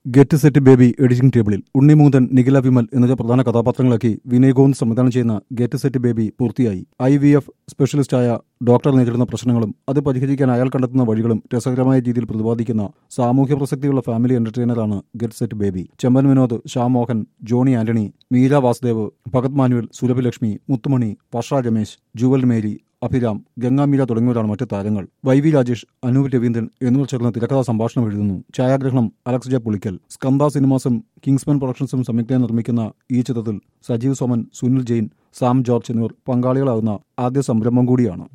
get set baby editing ടേബിളിൽ ഉണ്ണിമൂന്തൻ നിഖില വിമൽ എന്നിവ പ്രധാന കഥാപാത്രങ്ങളാക്കി വിനയ് ഗോവിന്ദ് സംവിധാനം ചെയ്യുന്ന ഗെറ്റ് സെറ്റ് ബേബി പൂർത്തിയായി ഐ വി എഫ് സ്പെഷ്യലിസ്റ്റായ ഡോക്ടർ നേരിടുന്ന പ്രശ്നങ്ങളും അത് പരിഹരിക്കാൻ അയാൾ കണ്ടെത്തുന്ന വഴികളും രസകരമായ രീതിയിൽ പ്രതിപാദിക്കുന്ന സാമൂഹ്യ പ്രസക്തിയുള്ള ഫാമിലി എന്റർടൈനറാണ് get set baby Chemban Vinod Shah Mohan Johny Antony Meera Vasudev Bhagath Manuel Surabhilakshmi Muthumani Varsha Ramesh Jewel Mary Abhiram Gangameera തുടങ്ങിയവരാണ് മറ്റ് താരങ്ങൾ വൈ വി രാജേഷ് അനൂപ് രവീന്ദ്രൻ എന്നിവർ ചേർന്ന് തിരക്കഥാ സംഭാഷണം എഴുതുന്നു ഛായാഗ്രഹണം അലക്സ് ജെ പുളിക്കൽ സ്കന്ദ സിനിമാസും കിങ്സ്മാൻ പ്രൊഡക്ഷൻസും സംയുക്തമായി നിർമ്മിക്കുന്ന ഈ ചിത്രത്തിൽ സജീവ് സോമൻ സുനിൽ ജെയിൻ സാം ജോർജ് എന്നിവർ പങ്കാളികളാകുന്ന ആദ്യ സംരംഭം കൂടിയാണ്